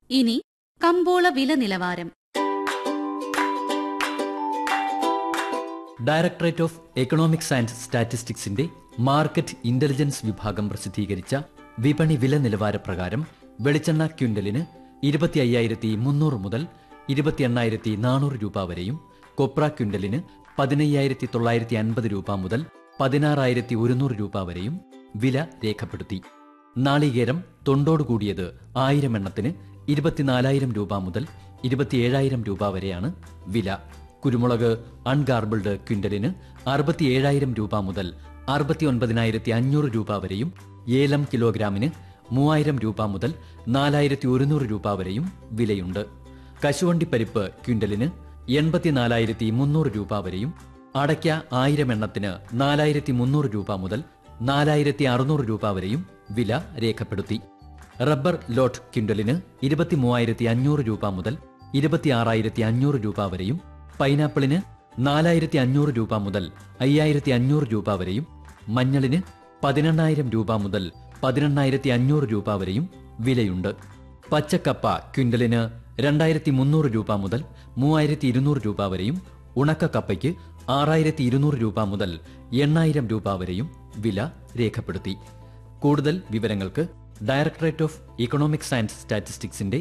ഇനി കമ്പോള വില നിലവാരം ഡയറക്ടറേറ്റ് ഓഫ് എക്കണോമിക്സ് ആൻഡ് സ്റ്റാറ്റിസ്റ്റിക്സിന്റെ മാർക്കറ്റ് ഇന്റലിജൻസ് വിഭാഗം പ്രസിദ്ധീകരിച്ച വിപണി വില നിലവാര പ്രകാരം വെളിച്ചെണ്ണ ക്വിന്റലിന് ഇരുപത്തി അയ്യായിരത്തി മുന്നൂറ് മുതൽ ഇരുപത്തി എണ്ണായിരത്തി നാനൂറ് രൂപ വരെയും കൊപ്ര ക്വിന്റലിന് പതിനയ്യായിരത്തി തൊള്ളായിരത്തി അൻപത് രൂപ മുതൽ പതിനാറായിരത്തി ഒരുന്നൂറ് രൂപ വരെയും വില രേഖപ്പെടുത്തി നാളികേരം തൊണ്ടോട് കൂടിയത് ആയിരം എണ്ണത്തിന് ഇരുപത്തിനാലായിരം രൂപ മുതൽ ഇരുപത്തിയേഴായിരം രൂപ വരെയാണ് വില കുരുമുളക് അൺഗാർബിൾഡ് ക്വിന്റലിന് അറുപത്തിയേഴായിരം രൂപ മുതൽ അറുപത്തി ഒൻപതിനായിരത്തി അഞ്ഞൂറ് രൂപ വരെയും ഏലം കിലോഗ്രാമിന് മൂവായിരം രൂപ മുതൽ നാലായിരത്തി ഒരുന്നൂറ് രൂപ വരെയും വിലയുണ്ട് കശുവണ്ടി പരിപ്പ് ക്വിന്റലിന് എൺപത്തിനാലായിരത്തി മുന്നൂറ് രൂപ വരെയും അടയ്ക്ക ആയിരം എണ്ണത്തിന് നാലായിരത്തി മുന്നൂറ് രൂപ മുതൽ നാലായിരത്തി അറുന്നൂറ് രൂപ വരെയും വില രേഖപ്പെടുത്തി റബ്ബർ ലോട്ട് ക്വിന്റലിന് ഇരുപത്തി മൂവായിരത്തി അഞ്ഞൂറ് രൂപ മുതൽ ഇരുപത്തി ആറായിരത്തി അഞ്ഞൂറ് രൂപ വരെയും പൈനാപ്പിളിന് നാലായിരത്തി അഞ്ഞൂറ് രൂപ മുതൽ അയ്യായിരത്തി അഞ്ഞൂറ് രൂപ വരെയും മഞ്ഞളിന് പതിനെണ്ണായിരം രൂപ മുതൽ പതിനെണ്ണായിരത്തി അഞ്ഞൂറ് രൂപ വരെയും വിലയുണ്ട് പച്ചക്കപ്പ ക്വിന്റലിന് രണ്ടായിരത്തി മുന്നൂറ് രൂപ മുതൽ മൂവായിരത്തി ഇരുന്നൂറ് രൂപ വരെയും ഉണക്കക്കപ്പയ്ക്ക് ആറായിരത്തി ഇരുന്നൂറ് രൂപ മുതൽ എണ്ണായിരം രൂപ വരെയും വില രേഖപ്പെടുത്തി കൂടുതൽ വിവരങ്ങൾക്ക് ഡയറക്ടറേറ്റ് ഓഫ് ഇക്കണോമിക്സ് ആൻഡ് സ്റ്റാറ്റിസ്റ്റിക്സിന്റെ